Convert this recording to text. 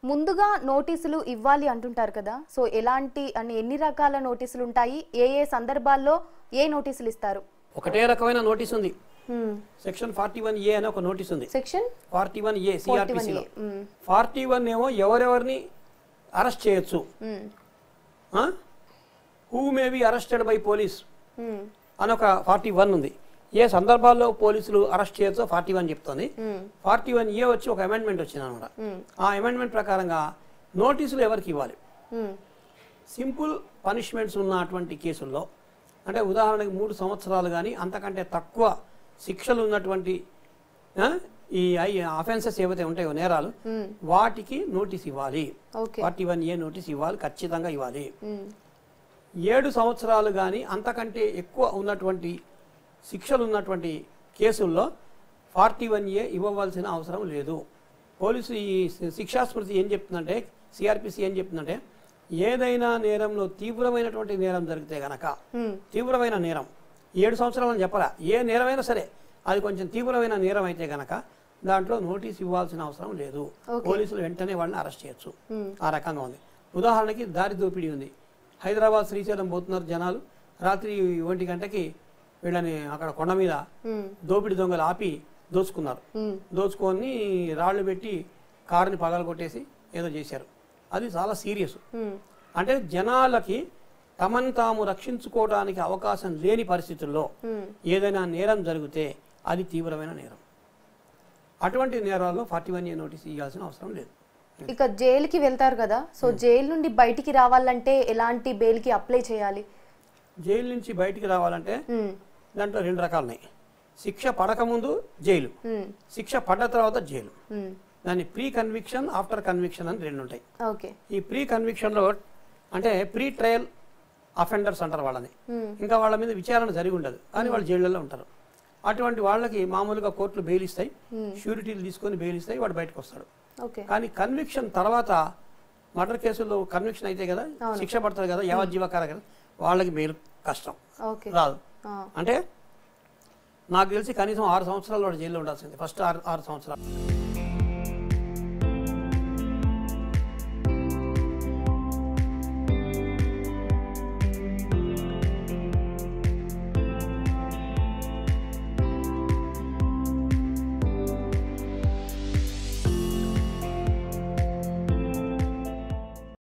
ముందుగా నోటీసులు ఇవ్వాలి అంటుంటారు కదా సో ఎలాంటి అని ఎన్ని రకాల నోటీసులు ఉంటాయి ఏ ఏ సందర్భాల్లో ఏ నోటీసులు ఇస్తారు ఒకటే రకమైన నోటీస్ ఉంది సెక్షన్ ఫార్టీ వన్ ఏ అనే ఒక నోటీస్ ఉంది సెక్షన్ ఫార్టీ వన్ ఏ సిఆర్పిసిలో ఏ, మ్. ఫార్టీ వన్ ఏమో ఎవరెవరిని అరెస్ట్ చేయొచ్చు who may be arrested by police అని ఒక ఫార్టీ వన్ ఉంది ఏ సందర్భాల్లో పోలీసులు అరెస్ట్ చేయొచ్చో ఫార్టీ వన్ చెప్తుంది ఫార్టీ వన్ ఏ వచ్చి ఒక అమెండ్మెంట్ వచ్చింది అనమాట ఆ అమెండ్మెంట్ ప్రకారంగా నోటీసులు ఎవరికి ఇవ్వాలి సింపుల్ పనిష్మెంట్స్ ఉన్నటువంటి కేసుల్లో అంటే ఉదాహరణకి మూడు సంవత్సరాలు కానీ అంతకంటే తక్కువ శిక్షలు ఉన్నటువంటి ఆ, ఈ అఫెన్సెస్ ఏవైతే ఉంటాయో నేరాలు వాటికి నోటీస్ ఇవ్వాలి okay forty one A notice ఇవ్వాలి ఖచ్చితంగా ఇవ్వాలి ఏడు సంవత్సరాలు కానీ అంతకంటే ఎక్కువ ఉన్నటువంటి శిక్షలు ఉన్నటువంటి కేసుల్లో ఫార్టీ వన్ ఏ ఇవ్వవలసిన అవసరం లేదు పోలీసు ఈ శిక్షా స్మృతి ఏం చెప్తుందంటే సిఆర్పిసి ఏం చెప్తుందంటే ఏదైనా నేరంలో తీవ్రమైనటువంటి నేరం జరిగితే గనక తీవ్రమైన నేరం ఏడు సంవత్సరాలని చెప్పరా ఏ నేరమైనా సరే అది కొంచెం తీవ్రమైన నేరం అయితే గనక దాంట్లో నోటీస్ ఇవ్వాల్సిన అవసరం లేదు పోలీసులు వెంటనే వాళ్ళని అరెస్ట్ చేయొచ్చు ఆ రకంగా ఉంది ఉదాహరణకి దారి దోపిడీ ఉంది హైదరాబాద్ శ్రీశైలం పోతున్నారు జనాలు రాత్రి ఒంటి గంటకి వీళ్ళని అక్కడ కొండ మీద దోపిడీ దొంగలు ఆపి దోచుకున్నారు దోచుకొని రాళ్ళు పెట్టి కారుని పగలగొట్టేసి ఏదో చేశారు అది చాలా సీరియస్ అంటే జనాలకి తమను తాము రక్షించుకోవడానికి అవకాశం లేని పరిస్థితుల్లో ఏదైనా నేరం జరిగితే అది తీవ్రమైన నేరం అటువంటి నేరాల్లో ఫార్టీ వన్ ఏ నోటీస్ ఇవ్వాల్సిన అవసరం లేదు ఇక జైలుకి వెళ్తారు కదా సో జైలు నుండి బయటికి రావాలంటే ఎలాంటి బెయిల్కి అప్లై చేయాలి జైలు నుంచి బయటికి రావాలంటే మ్, దాంట్లో రెండు రకాలు ఉన్నాయి శిక్ష పడకముందు జైలు మ్, శిక్ష పడ్డ తర్వాత జైలు మ్. దాన్ని ప్రీ కన్విక్షన్ ఆఫ్టర్ కన్విక్షన్ అని రెండు ఉంటాయి ఓకే ఈ ప్రీ కన్విక్షన్లో అంటే ప్రీ ట్రయల్ అఫెండర్స్ అంటారు వాళ్ళని మ్, ఇంకా వాళ్ళ మీద విచారణ జరిగి ఉండదు కానీ వాళ్ళు జైళ్ళలో ఉంటారు అటువంటి వాళ్ళకి మామూలుగా కోర్టులు బెయిల్ ఇస్తాయి షూరిటీలు తీసుకొని బెయిల్ ఇస్తాయి వాడు బయటకు వస్తాడు ఓకే కానీ కన్విక్షన్ తర్వాత మర్డర్ కేసుల్లో కన్విక్షన్ అయితే కదా శిక్ష పడుతుంది కదా యావజ్జీవ కారక వాళ్ళకి బెయిల్ కష్టం ఓకే రాదు ఆ, అంటే నాకు తెలిసి కనీసం ఆరు సంవత్సరాలు వాడు జైల్లో ఉండాల్సింది ఫస్ట్ ఆరు ఆరు సంవత్సరాలు